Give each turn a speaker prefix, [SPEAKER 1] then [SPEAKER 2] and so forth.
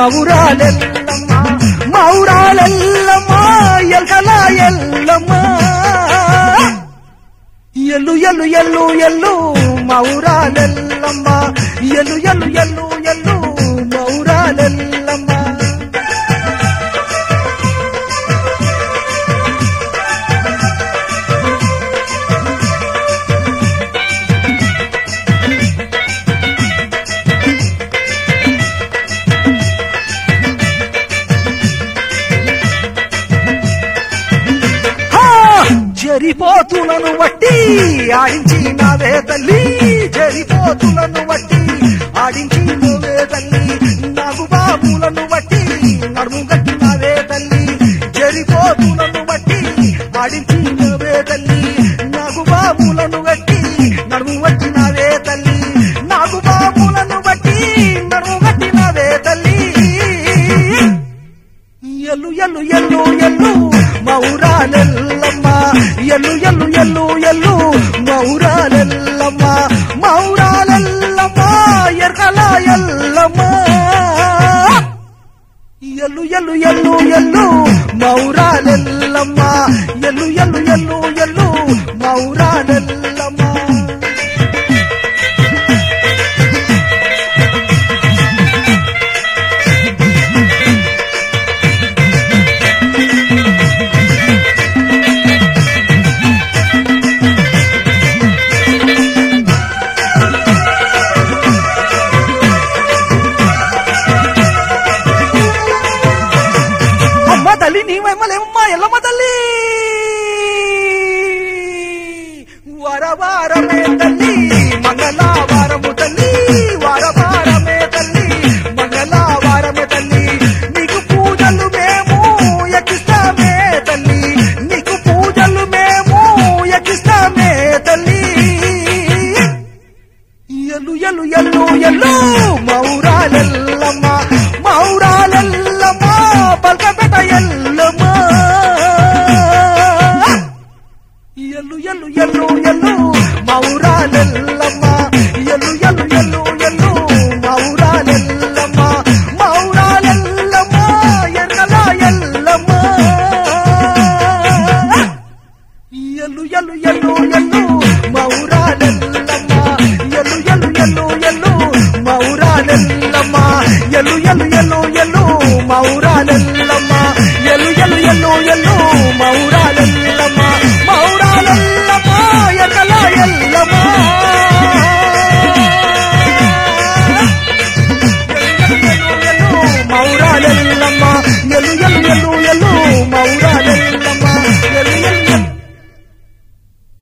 [SPEAKER 1] మౌరాలెల్లమ్మ మౌరాలెల్లమ్మ ఎల్కల ఎల్లమ్మ ఎల్లు ఎల్లు ఎల్లు ఎల్లు మౌరాలెల్లమ్మ ఎల్లు ఎల్లు ఎల్లు ఎల్లు మౌరాలెల్లమ్మ హా! జరిపోతులను వట్టి ఆడించి నావే తల్లి జరిపోతులను వట్టి ఆడించి నువ్వే తల్లి నాకు బాబులను వట్టి నడుము గట్టి నావే తల్లి జరిపోతులను వట్టి ఆడించి నువ్వే తల్లి నాకు బాబులను గట్టి నడుము వట్టి నావే తల్లి నాకు బాబులను బట్టి నడుము గట్టి నావే తల్లి ఎల్లు ఎల్లు ఎల్లు ఎల్లు మౌరాలెల్లమ్మ ఎల్లు ఎల్లు ఎల్లు ఎల్లు మౌరాలెల్లమ్మ మౌరాలెల్లమ్మ ఎర్కల ఎల్లమ్మ ఎల్లు ఎల్లు ఎల్లు ఎల్లు మౌరాలెల్లమ్మ ఎల్లు ఎల్లు ఎల్లు ఎల్లు మౌరాలెల్లమ్మ అమ్మ తల్లి నీ మహిమలేమమ్మా ఎల్లమ్మ తల్లి వరవారమే తల్లి మంగళవారము తల్లి వరవారమే తల్లి మంగళవారమే తల్లి నీకు పూజలు మేము ఎక్కిస్తామే తల్లి నీకు పూజలు మేము ఎక్కిస్తామే తల్లి ఎల్లు ఎల్లు ఎల్లు ఎల్లు మౌరాలెల్లమ్మ మౌరాలెల్లమ్మ పల్కపెట ఎల్లమ్మ ఎల్లు ఎల్లు ఎల్లు ఎల్లు మౌరాలెల్లమ్మ ఎల్లు ఎల్లు ఎల్లు ఎల్లు మౌరాలెల్లమ్మ మౌరాలెల్లమ్మ ఎర్రల ఎల్లమ్మ ఎల్లు ఎల్లు ఎల్లు ఎల్లు మౌరాలెల్లమ్మ ఎల్లు ఎల్లు ఎల్లు ఎల్లు మౌరాలెల్లమ్మ ఎల్లు ఎల్లు ఎల్లు ఎల్లు మౌరాలెల్లమ్మ